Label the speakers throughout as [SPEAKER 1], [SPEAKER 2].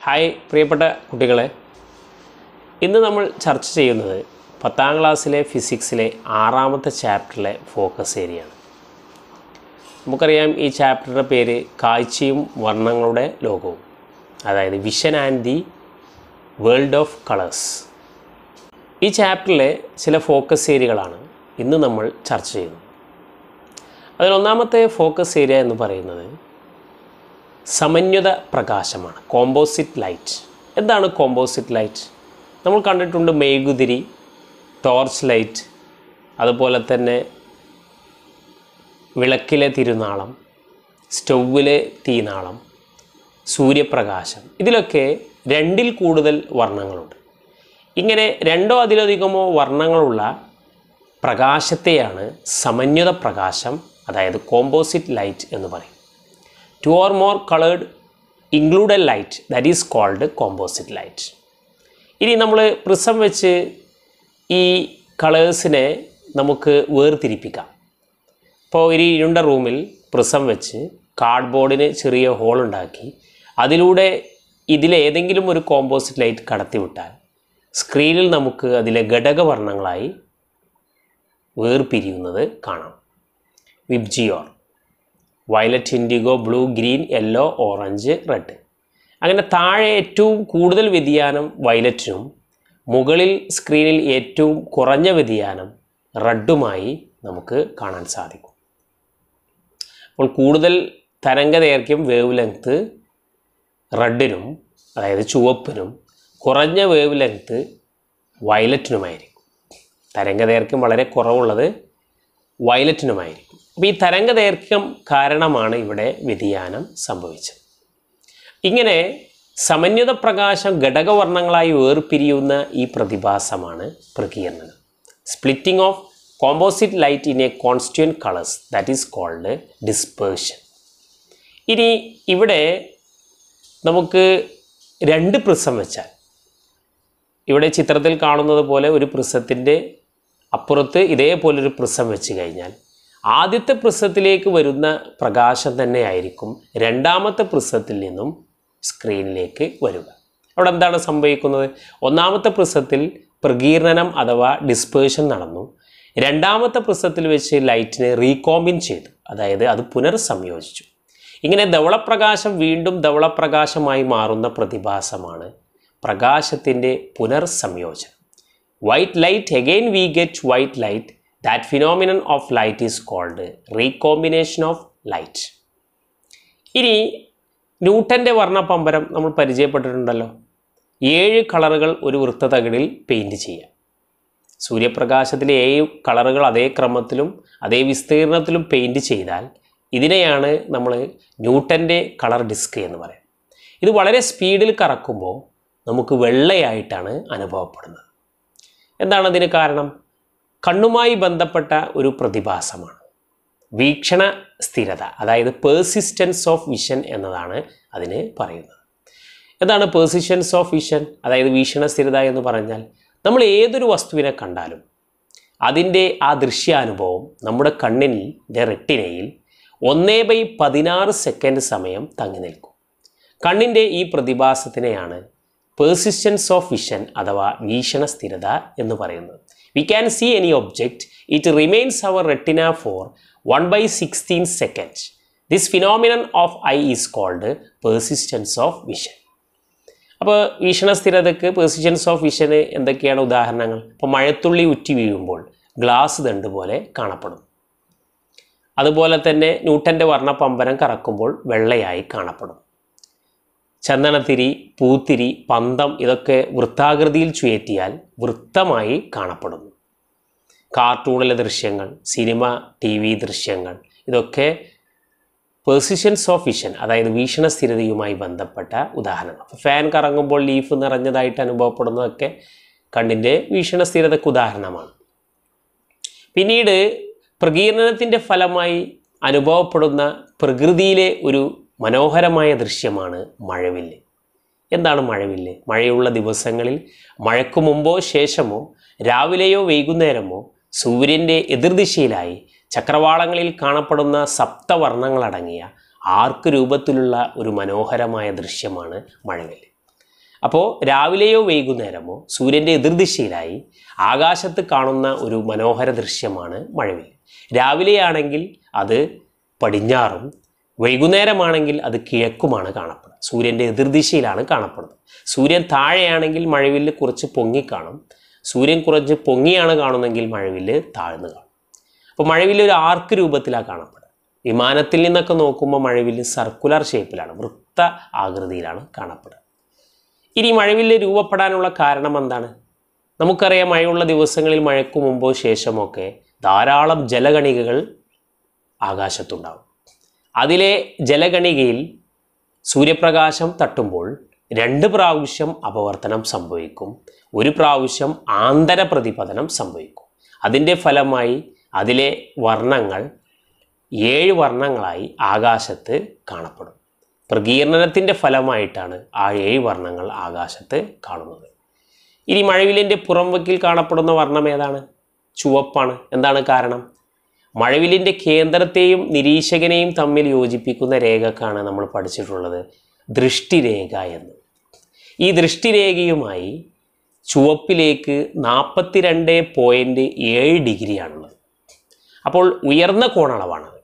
[SPEAKER 1] hi പ്രിയപ്പെട്ട കുട്ടികളെ ഇന്ന് നമ്മൾ ചർച്ച ചെയ്യുന്നത് പത്താം ക്ലാസ്സിലെ ഫിസിക്സിലെ ആറാമത്തെ ചാപ്റ്ററിലെ ഫോക്കസ് ഏരിയയാണ് നമുക്കറിയാം ഈ ചാപ്റ്ററുടെ പേര് കാഴ്ചയും വർണ്ണങ്ങളുടെ ലോകവും അതായത് vision and the world of colours ഈ ചാപ്റ്ററിലെ ചില ഫോക്കസ് ഏരിയകളാണ് ഇന്ന് നമ്മൾ ചർച്ച ചെയ്യുന്നത് അതിലൊന്നാമത്തെ ഫോക്കസ് ഏരിയ എന്ന് പറയുന്നത് സമന്വിത പ്രകാശമാണ് കോമ്പോസിറ്റ് ലൈറ്റ് എന്താണ് കോമ്പോസിറ്റ് ലൈറ്റ് നമ്മൾ കണ്ടിട്ടുണ്ട് മെഴുകുതിരി ടോർച്ച് ലൈറ്റ് അതുപോലെ തന്നെ വിളക്കിലെ തിരുനാളം സ്റ്റൗവിലെ തീനാളം സൂര്യപ്രകാശം ഇതിലൊക്കെ രണ്ടിൽ കൂടുതൽ വർണ്ണങ്ങളുണ്ട് ഇങ്ങനെ രണ്ടോ അതിലധികമോ വർണ്ണങ്ങളുള്ള പ്രകാശത്തെയാണ് സമന്വിത പ്രകാശം അതായത് കോമ്പോസിറ്റ് ലൈറ്റ് എന്ന് പറയും two or more coloured included light that is called composite light ഇനി നമ്മൾ പ്രിസം വെച്ച് ഈ കളേഴ്സിനെ നമുക്ക് വേർതിരിപ്പിക്കാം ഇപ്പോൾ ഒരു ഇരുണ്ട റൂമിൽ പ്രിസം വെച്ച് കാർഡ്ബോർഡിന് ചെറിയ ഹോൾ ഉണ്ടാക്കി അതിലൂടെ ഇതിലേതെങ്കിലും ഒരു കോമ്പോസിറ്റ് ലൈറ്റ് കടത്തിവിട്ടാൽ സ്ക്രീനിൽ നമുക്ക് അതിലെ ഘടകവർണ്ണങ്ങളായി വേർപിരിയുന്നത് കാണാം VIBGYOR violet indigo blue green yellow orange red അങ്ങനെ താഴെ ഏറ്റവും കൂടുതൽ വ്യതിയാനം വയലറ്റിനും മുകളിൽ സ്ക്രീനിൽ ഏറ്റവും കുറഞ്ഞ വ്യതിയാനം റെഡുമായി നമുക്ക് കാണാൻ സാധിക്കും അപ്പോൾ കൂടുതൽ തരംഗദൈർഘ്യം വേവ് ലെങ്ത്ത് റെഡിനും അതായത് ചുവപ്പിനും കുറഞ്ഞ വേവ് ലെങ്ത്ത് വയലറ്റിനുമായിരിക്കും തരംഗദൈർഘ്യം വളരെ കുറവുള്ളത് വയലറ്റിനുമായിരിക്കും അപ്പോൾ ഈ തരംഗദൈർഘ്യം കാരണമാണ് ഇവിടെ വ്യതിയാനം സംഭവിച്ചത് ഇങ്ങനെ സമന്വിത പ്രകാശം ഘടകവർണ്ണങ്ങളായി വേർപിരിയുന്ന ഈ പ്രതിഭാസമാണ് പ്രകീർണനം splitting of composite light in a constituent colours that is called dispersion ഇനി ഇവിടെ നമുക്ക് രണ്ട് പ്രിസം വെച്ചാൽ ഇവിടെ ചിത്രത്തിൽ കാണുന്നത് പോലെ ഒരു പ്രിസത്തിൻ്റെ അപ്പുറത്ത് ഇതേപോലൊരു പ്രിസം വെച്ച് കഴിഞ്ഞാൽ ആദ്യത്തെ പ്രിസത്തിലേക്ക് വരുന്ന പ്രകാശം തന്നെയായിരിക്കും രണ്ടാമത്തെ പ്രിസത്തിൽ നിന്നും സ്ക്രീനിലേക്ക് വരിക അവിടെ എന്താണ് സംഭവിക്കുന്നത് ഒന്നാമത്തെ പ്രിസത്തിൽ പ്രകീർണനം അഥവാ ഡിസ്പേഷൻ നടന്നു രണ്ടാമത്തെ പ്രിസത്തിൽ വെച്ച് ലൈറ്റിനെ റീകോമ്പിൻ ചെയ്തു അതായത് അത് പുനർസംയോജിച്ചു ഇങ്ങനെ ധവളപ്രകാശം വീണ്ടും ധവളപ്രകാശമായി മാറുന്ന പ്രതിഭാസമാണ് പ്രകാശത്തിൻ്റെ പുനർസംയോജനം white light again we get white light that phenomenon of light is called recombination of light ഇനി ന്യൂട്ടൻ്റെ വർണ്ണപമ്പരം നമ്മൾ പരിചയപ്പെട്ടിട്ടുണ്ടല്ലോ ഏഴ് കളറുകൾ ഒരു വൃത്തതകിടിൽ പെയിൻറ് ചെയ്യാം സൂര്യപ്രകാശത്തിലെ ഏഴ് കളറുകൾ അതേ ക്രമത്തിലും അതേ വിസ്തീർണത്തിലും പെയിൻറ് ചെയ്താൽ ഇതിനെയാണ് നമ്മൾ ന്യൂട്ടൻ്റെ കളർ ഡിസ്ക് എന്ന് പറയുന്നത് ഇത് വളരെ സ്പീഡിൽ കറക്കുമ്പോൾ നമുക്ക് വെള്ളയായിട്ടാണ് അനുഭവപ്പെടുന്നത് എന്താണ് അതിന് കാരണം കണ്ണുമായി ബന്ധപ്പെട്ട ഒരു പ്രതിഭാസമാണ് വീക്ഷണ സ്ഥിരത അതായത് പേഴ്സിസ്റ്റൻസ് ഓഫ് വിഷൻ എന്നതാണ് അതിന് പറയുന്നത് എന്താണ് പേഴ്സിസ്റ്റൻസ് ഓഫ് വിഷൻ അതായത് വീക്ഷണ സ്ഥിരത എന്ന് പറഞ്ഞാൽ നമ്മൾ ഏതൊരു വസ്തുവിനെ കണ്ടാലും അതിൻ്റെ ആ ദൃശ്യാനുഭവം നമ്മുടെ കണ്ണിൻ്റെ റെട്ടിനയിൽ ഒന്നേ ബൈ പതിനാറ് സെക്കൻഡ് സമയം തങ്ങി നിൽക്കും കണ്ണിൻ്റെ ഈ പ്രതിഭാസത്തിനെയാണ് പേഴ്സിസ്റ്റൻസ് ഓഫ് വിഷൻ അഥവാ വീക്ഷണ സ്ഥിരത എന്ന് പറയുന്നത് we can see any object it remains our retina for one by sixteen second this phenomenon of eye is called persistence of vision അപ്പോൾ വീക്ഷണ സ്ഥിരതയ്ക്ക് പേഴ്സിസ്റ്റൻസ് ഓഫ് വിഷന് എന്തൊക്കെയാണ് ഉദാഹരണങ്ങൾ ഇപ്പോൾ മഴത്തുള്ളി ഉറ്റി വീഴുമ്പോൾ ഗ്ലാസ് ദണ്ട് പോലെ കാണപ്പെടും അതുപോലെ തന്നെ ന്യൂട്ടൻ്റെ വർണ്ണപമ്പരം കറക്കുമ്പോൾ വെള്ളയായി കാണപ്പെടും ചന്ദനത്തിരി പൂത്തിരി പന്തം ഇതൊക്കെ വൃത്താകൃതിയിൽ ചുയറ്റിയാൽ വൃത്തമായി കാണപ്പെടുന്നു കാർട്ടൂണിലെ ദൃശ്യങ്ങൾ സിനിമ ടി വി ദൃശ്യങ്ങൾ ഇതൊക്കെ പെർസിഷൻസ് ഓഫ് വിഷൻ അതായത് വീക്ഷണ സ്ഥിരതയുമായി ബന്ധപ്പെട്ട ഉദാഹരണങ്ങൾ അപ്പോൾ ഫാൻ കറങ്ങുമ്പോൾ ലീഫ് നിറഞ്ഞതായിട്ട് അനുഭവപ്പെടുന്നതൊക്കെ കണ്ണിൻ്റെ വീക്ഷണ സ്ഥിരതയ്ക്ക് ഉദാഹരണമാണ് പിന്നീട് പ്രകീർണനത്തിൻ്റെ ഫലമായി അനുഭവപ്പെടുന്ന പ്രകൃതിയിലെ ഒരു മനോഹരമായ ദൃശ്യമാണ് മഴവില്ല് എന്താണ് മഴവില്ല് മഴയുള്ള ദിവസങ്ങളിൽ മഴയ്ക്ക് മുമ്പോ ശേഷമോ രാവിലെയോ വൈകുന്നേരമോ സൂര്യൻ്റെ എതിർദിശയിലായി ചക്രവാളങ്ങളിൽ കാണപ്പെടുന്ന സപ്തവർണ്ണങ്ങളടങ്ങിയ ആർക്ക് രൂപത്തിലുള്ള ഒരു മനോഹരമായ ദൃശ്യമാണ് മഴവില്ല് അപ്പോൾ രാവിലെയോ വൈകുന്നേരമോ സൂര്യൻ്റെ എതിർദിശയിലായി ആകാശത്ത് കാണുന്ന ഒരു മനോഹര ദൃശ്യമാണ് മഴവിൽ രാവിലെയാണെങ്കിൽ അത് പടിഞ്ഞാറും വൈകുന്നേരമാണെങ്കിൽ അത് കിഴക്കുമാണ് കാണപ്പെടുന്നത് സൂര്യൻ്റെ എതിർദിശയിലാണ് കാണപ്പെടുന്നത് സൂര്യൻ താഴെയാണെങ്കിൽ മഴവില്ല് കുറച്ച് പൊങ്ങിക്കാണും സൂര്യൻ കുറച്ച് പൊങ്ങിയാണ് കാണുന്നതെങ്കിൽ മഴവില്ല് താഴ്ന്നു കാണും അപ്പോൾ മഴവില്ല് ഒരു ആർക്ക് രൂപത്തിലാണ് കാണപ്പെടുന്നത് വിമാനത്തിൽ നിന്നൊക്കെ നോക്കുമ്പോൾ മഴവില്ല് സർക്കുലർ ഷേപ്പിലാണ് വൃത്ത ആകൃതിയിലാണ് കാണപ്പെടുന്നത് ഇനി മഴവില്ല് രൂപപ്പെടാനുള്ള കാരണം എന്താണ് നമുക്കറിയാം മഴയുള്ള ദിവസങ്ങളിൽ മഴയ്ക്കു മുമ്പോ ശേഷമൊക്കെ ധാരാളം ജലകണികകൾ ആകാശത്തുണ്ടാകും അതിലെ ജലകണികയിൽ സൂര്യപ്രകാശം തട്ടുമ്പോൾ രണ്ട് പ്രാവശ്യം അപവർത്തനം സംഭവിക്കും ഒരു പ്രാവശ്യം ആന്തര പ്രതിപതനം സംഭവിക്കും അതിൻ്റെ ഫലമായി അതിലെ വർണ്ണങ്ങൾ ഏഴ് വർണ്ണങ്ങളായി ആകാശത്ത് കാണപ്പെടും പ്രകീർണനത്തിൻ്റെ ഫലമായിട്ടാണ് ആ ഏഴ് വർണ്ണങ്ങൾ ആകാശത്ത് കാണുന്നത് ഇനി മഴവില്ലിൻ്റെ പുറംവക്കിൽ കാണപ്പെടുന്ന വർണ്ണം ഏതാണ് ചുവപ്പാണ് എന്താണ് കാരണം മഴവില്ലിൻ്റെ കേന്ദ്രത്തെയും നിരീക്ഷകനെയും തമ്മിൽ യോജിപ്പിക്കുന്ന രേഖക്കാണ് നമ്മൾ പഠിച്ചിട്ടുള്ളത് ദൃഷ്ടിരേഖ എന്ന് ഈ ദൃഷ്ടിരേഖയുമായി ചുവപ്പിലേക്ക് നാൽപ്പത്തിരണ്ട് പോയിൻറ്റ് ഏഴ് ഡിഗ്രിയാണുള്ളത് അപ്പോൾ ഉയർന്ന കോണളവാണത്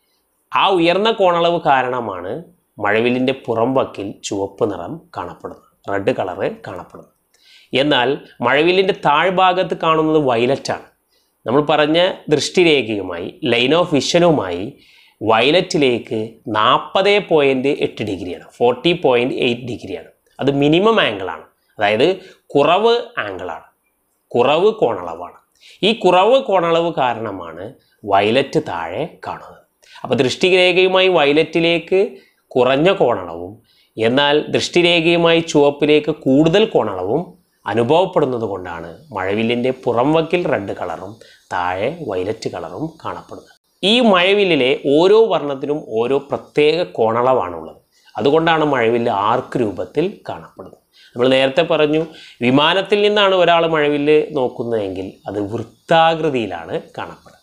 [SPEAKER 1] ആ ഉയർന്ന കോണളവ് കാരണമാണ് മഴവില്ലിൻ്റെ പുറംവക്കിൽ ചുവപ്പ് നിറം കാണപ്പെടുന്നത് റെഡ് കളറ് കാണപ്പെടുന്നത് എന്നാൽ മഴവില്ലിൻ്റെ താഴ്ഭാഗത്ത് കാണുന്നത് വയലറ്റാണ് നമ്മൾ പറഞ്ഞ ദൃഷ്ടിരേഖയുമായി ലൈൻ ഓഫ് വിഷനുമായി വയലറ്റിലേക്ക് നാൽപ്പത് പോയിൻറ്റ് എട്ട് ഡിഗ്രിയാണ് ഫോർട്ടി പോയിൻറ്റ് എയ്റ്റ് ഡിഗ്രിയാണ് അത് മിനിമം ആംഗിളാണ് അതായത് കുറവ് ആംഗിളാണ് കുറവ് കോണളവാണ് ഈ കുറവ് കോണളവ് കാരണമാണ് വയലറ്റ് താഴെ കാണുന്നത് അപ്പോൾ ദൃഷ്ടിരേഖയുമായി വയലറ്റിലേക്ക് കുറഞ്ഞ കോണളവും എന്നാൽ ദൃഷ്ടിരേഖയുമായി ചുവപ്പിലേക്ക് കൂടുതൽ കോണളവും അനുഭവപ്പെടുന്നത് കൊണ്ടാണ് മഴവില്ലിൻ്റെ പുറംവക്കിൽ റെഡ് കളറും താഴെ വയലറ്റ് കളറും കാണപ്പെടുന്നത് ഈ മഴവില്ലിലെ ഓരോ വർണ്ണത്തിനും ഓരോ പ്രത്യേക കോണളവാണുള്ളത് അതുകൊണ്ടാണ് മഴവില്ല് ആർക്ക് രൂപത്തിൽ കാണപ്പെടുന്നത് നമ്മൾ നേരത്തെ പറഞ്ഞു വിമാനത്തിൽ നിന്നാണ് ഒരാൾ മഴവില്ല് നോക്കുന്നതെങ്കിൽ അത് വൃത്താകൃതിയിലാണ് കാണപ്പെടുന്നത്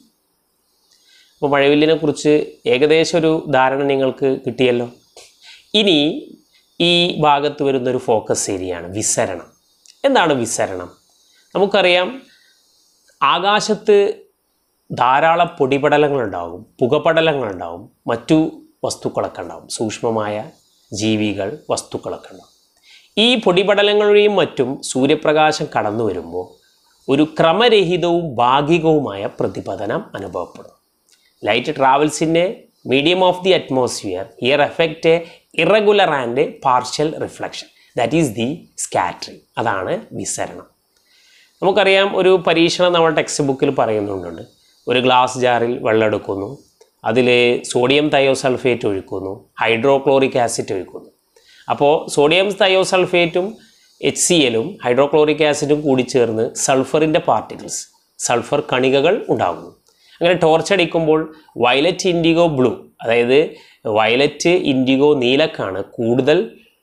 [SPEAKER 1] അപ്പോൾ മഴവില്ലിനെ കുറിച്ച് ഏകദേശം ഒരു ധാരണ നിങ്ങൾക്ക് കിട്ടിയല്ലോ ഇനി ഈ ഭാഗത്ത് വരുന്നൊരു ഫോക്കസ് ഏരിയയാണ് വിസരണം എന്താണ് വിസരണം നമുക്കറിയാം ആകാശത്ത് ധാരാളം പൊടിപടലങ്ങളുണ്ടാകും പുകപടലങ്ങളുണ്ടാകും മറ്റു വസ്തുക്കളൊക്കെ ഉണ്ടാകും സൂക്ഷ്മമായ ജീവികൾ വസ്തുക്കളൊക്കെ ഉണ്ടാകും ഈ പൊടിപടലങ്ങളുടെയും മറ്റും സൂര്യപ്രകാശം കടന്നു വരുമ്പോൾ ഒരു ക്രമരഹിതവും ഭാഗികവുമായ പ്രതിപതനം അനുഭവപ്പെടും light travels in a medium of the atmosphere here effect a irregular and partial reflection that is the scattering അതാണ് വിസരണം നമുക്കറിയാം ഒരു പരീക്ഷണം നമ്മൾ ടെക്സ്റ്റ് ബുക്കിൽ പറയുന്നുണ്ട് ഒരു ഗ്ലാസ് ജാറിൽ വെള്ളം എടുക്കുന്നു അതിൽ സോഡിയം തയോസൾഫേറ്റ് ഒഴിക്കുന്നു ഹൈഡ്രോക്ലോറിക് ആസിഡ് ഒഴിക്കുന്നു അപ്പോൾ സോഡിയം തയോസൾഫേറ്റും എച്ച് സി എല്ലും ഹൈഡ്രോക്ലോറിക് ആസിഡും കൂടി ചേർന്ന് സൾഫറിൻ്റെ പാർട്ടിക്കിൾസ് സൾഫർ കണികകൾ ഉണ്ടാകുന്നു അങ്ങനെ ടോർച്ച് അടിക്കുമ്പോൾ വയലറ്റ് ഇൻഡിഗോ ബ്ലൂ അതായത് വയലറ്റ് ഇൻഡിഗോ നീലക്കാണ് കൂടുതൽ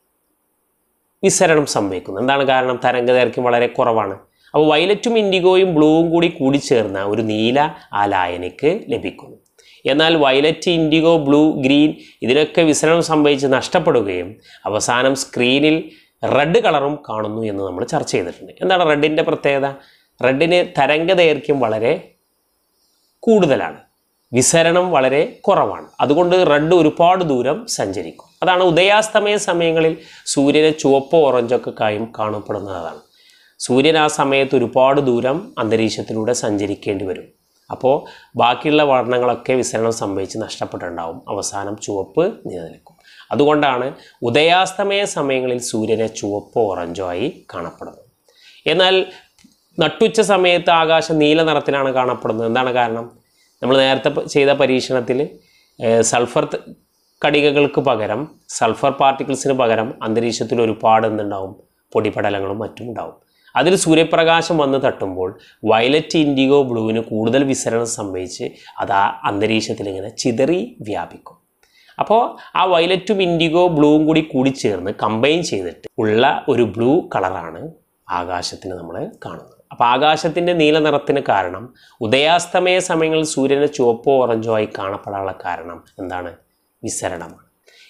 [SPEAKER 1] വിസരണം സംഭവിക്കുന്നത് എന്താണ് കാരണം തരംഗദൈർഘ്യം വളരെ കുറവാണ് അപ്പോൾ വയലറ്റും ഇൻഡിഗോയും ബ്ലൂവും കൂടി കൂടിച്ചേർന്ന ഒരു നീല ആ ലായനിക്ക് ലഭിക്കുന്നു എന്നാൽ വയലറ്റ് ഇൻഡിഗോ ബ്ലൂ ഗ്രീൻ ഇതിനൊക്കെ വിസരണം സംഭവിച്ച് നഷ്ടപ്പെടുകയും അവസാനം സ്ക്രീനിൽ റെഡ് കളറും കാണുന്നു എന്ന് നമ്മൾ ചർച്ച ചെയ്തിട്ടുണ്ട് എന്താണ് റെഡിൻ്റെ പ്രത്യേകത റെഡിന് തരംഗദൈർഘ്യം വളരെ കൂടുതലാണ് വിസരണം വളരെ കുറവാണ് അതുകൊണ്ട് റെഡ് ഒരുപാട് ദൂരം സഞ്ചരിക്കും അതാണ് ഉദയാസ്തമയ സമയങ്ങളിൽ സൂര്യനെ ചുവപ്പോ ഓറഞ്ചോ ഒക്കെ കായും കാണപ്പെടുന്നതാണ് സൂര്യൻ ആ സമയത്ത് ഒരുപാട് ദൂരം അന്തരീക്ഷത്തിലൂടെ സഞ്ചരിക്കേണ്ടി വരും അപ്പോൾ ബാക്കിയുള്ള വർണ്ണങ്ങളൊക്കെ വിസരണം സംഭവിച്ച് നഷ്ടപ്പെട്ടിട്ടുണ്ടാവും അവസാനം ചുവപ്പ് നിലനിൽക്കും അതുകൊണ്ടാണ് ഉദയാസ്തമയ സമയങ്ങളിൽ സൂര്യനെ ചുവപ്പോ ഓറഞ്ചോ ആയി കാണപ്പെടുന്നത് എന്നാൽ നട്ടുച്ച സമയത്ത് ആകാശം നീല നിറത്തിലാണ് കാണപ്പെടുന്നത് എന്താണ് കാരണം നമ്മൾ നേരത്തെ പ- ചെയ്ത പരീക്ഷണത്തിൽ സൾഫർ ത- കണികകൾക്ക് പകരം സൾഫർ പാർട്ടിക്കിൾസിന് പകരം അന്തരീക്ഷത്തിൽ ഒരുപാട് എന്തുണ്ടാവും പൊടിപടലങ്ങളും മറ്റും ഉണ്ടാവും അതിൽ സൂര്യപ്രകാശം വന്ന് തട്ടുമ്പോൾ വയലറ്റ് ഇൻഡിഗോ ബ്ലൂവിന് കൂടുതൽ വിസരണം സംഭവിച്ച് അത് ആ അന്തരീക്ഷത്തിൽ ഇങ്ങനെ ചിതറി വ്യാപിക്കും അപ്പോൾ ആ വയലറ്റും ഇൻഡിഗോ ബ്ലൂവും കൂടി കൂടിച്ചേർന്ന് കമ്പൈൻ ചെയ്തിട്ട് ഉള്ള ഒരു ബ്ലൂ കളറാണ് ആകാശത്തിന് നമ്മൾ കാണുന്നത് അപ്പോൾ ആകാശത്തിൻ്റെ നീല നിറത്തിന് കാരണം ഉദയാസ്തമയ സമയങ്ങളിൽ സൂര്യന് ചുവപ്പോ ഓറഞ്ചോ ആയി കാണപ്പെടാനുള്ള കാരണം എന്താണ് വിസരണമാണ്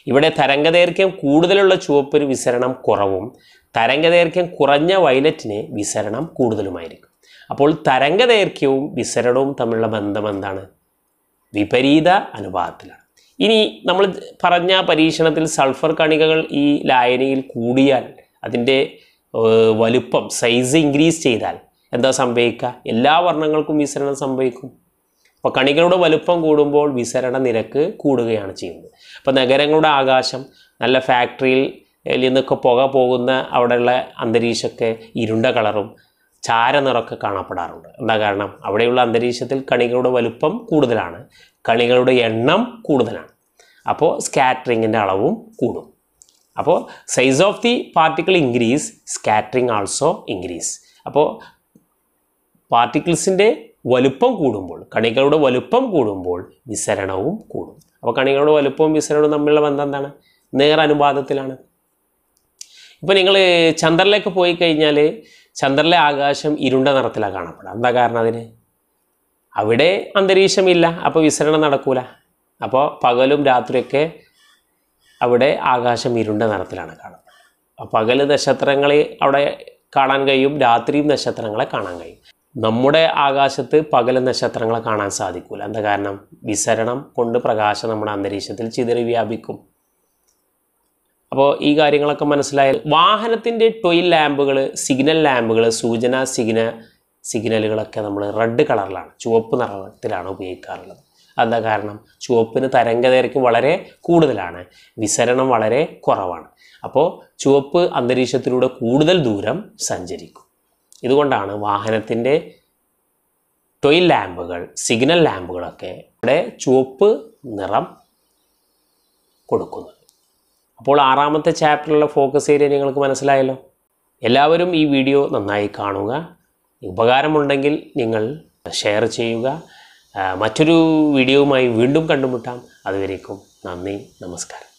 [SPEAKER 1] ഇവിടെ തരംഗദൈർഘ്യം കൂടുതലുള്ള ചുവപ്പിന് വിസരണം കുറവും തരംഗദൈർഘ്യം കുറഞ്ഞ വയലറ്റിന് വിസരണം കൂടുതലുമായിരിക്കും അപ്പോൾ തരംഗദൈർഘ്യവും വിസരണവും തമ്മിലുള്ള ബന്ധം എന്താണ് വിപരീത അനുപാതത്തിലാണ് ഇനി നമ്മൾ പറഞ്ഞ പരീക്ഷണത്തിൽ സൾഫർ കണികകൾ ഈ ലായനിയിൽ കൂടിയാൽ അതിൻ്റെ ഏഹ്, വലുപ്പം സൈസ് ഇൻക്രീസ് ചെയ്താൽ എന്താ സംഭവിക്കുക എല്ലാ വർണ്ണങ്ങൾക്കും വിസരണം സംഭവിക്കും അപ്പോൾ കണികളുടെ വലുപ്പം കൂടുമ്പോൾ വിസരണ നിരക്ക് കൂടുകയാണ് ചെയ്യുന്നത് അപ്പോൾ നഗരങ്ങളുടെ ആകാശം നല്ല ഫാക്ടറിയിൽ നിന്നൊക്കെ പുക പോകുന്ന അവിടെയുള്ള അന്തരീക്ഷമൊക്കെ ഇരുണ്ട കളറും ചാരനിറമൊക്കെ കാണപ്പെടാറുണ്ട് എന്താ കാരണം അവിടെയുള്ള അന്തരീക്ഷത്തിൽ കണികളുടെ വലുപ്പം കൂടുതലാണ് കണികളുടെ എണ്ണം കൂടുതലാണ് അപ്പോൾ സ്കാറ്ററിങ്ങിൻ്റെ അളവും കൂടും അപ്പോൾ size of the particle increase scattering also increase അപ്പോൾ പാർട്ടിക്കിൾസിൻ്റെ വലുപ്പം കൂടുമ്പോൾ കണികളുടെ വലുപ്പം കൂടുമ്പോൾ വിസരണവും കൂടും അപ്പോൾ കണികളുടെ വലുപ്പവും വിസരണവും തമ്മിലുള്ള ബന്ധം എന്താണ് നേർ അനുപാതത്തിലാണ് ഇപ്പോൾ നിങ്ങൾ ചന്ദ്രനിലേക്ക് പോയി കഴിഞ്ഞാൽ ചന്ദ്രനിലെ ആകാശം ഇരുണ്ട നിറത്തിലാണ് കാണപ്പെടുക എന്താ കാരണം അതിന് അവിടെ അന്തരീക്ഷമില്ല അപ്പോൾ വിസരണം നടക്കൂല അപ്പോൾ പകലും രാത്രിയൊക്കെ അവിടെ ആകാശം ഇരുണ്ട നിറത്തിലാണ് കാണുന്നത് അപ്പോൾ പകല് നക്ഷത്രങ്ങളെ അവിടെ കാണാൻ കഴിയും രാത്രിയും നക്ഷത്രങ്ങളെ കാണാൻ കഴിയും നമ്മുടെ ആകാശത്ത് പകല് നക്ഷത്രങ്ങളെ കാണാൻ സാധിക്കൂല എന്താ കാരണം വിസരണം കൊണ്ട് പ്രകാശം നമ്മുടെ അന്തരീക്ഷത്തിൽ ചിതറി വ്യാപിക്കും അപ്പോൾ ഈ കാര്യങ്ങളൊക്കെ മനസ്സിലായാൽ വാഹനത്തിൻ്റെ ടൊയിൽ ലാമ്പുകൾ സിഗ്നൽ ലാമ്പുകൾ സൂചന സിഗ്ന സിഗ്നലുകളൊക്കെ നമ്മൾ റെഡ് കളറിലാണ് ചുവപ്പ് നിറത്തിലാണ് ഉപയോഗിക്കാറുള്ളത് എന്താ കാരണം ചുവപ്പിന് തരംഗദൈർഘ്യം വളരെ കൂടുതലാണ് വിസരണം വളരെ കുറവാണ് അപ്പോൾ ചുവപ്പ് അന്തരീക്ഷത്തിലൂടെ കൂടുതൽ ദൂരം സഞ്ചരിക്കും ഇതുകൊണ്ടാണ് വാഹനത്തിൻ്റെ ടൊയിൽ ലാമ്പുകൾ സിഗ്നൽ ലാമ്പുകളൊക്കെ ഇവിടെ ചുവപ്പ് നിറം കൊടുക്കുന്നത് അപ്പോൾ ആറാമത്തെ ചാപ്റ്ററിലുള്ള ഫോക്കസ് ഏരിയ നിങ്ങൾക്ക് മനസ്സിലായല്ലോ എല്ലാവരും ഈ വീഡിയോ നന്നായി കാണുക ഉപകാരമുണ്ടെങ്കിൽ നിങ്ങൾ ഷെയർ ചെയ്യുക ആ, മറ്റൊരു വീഡിയോവുമായി വീണ്ടും കണ്ടുമുട്ടാം അതുവരേക്കും നന്ദി നമസ്കാരം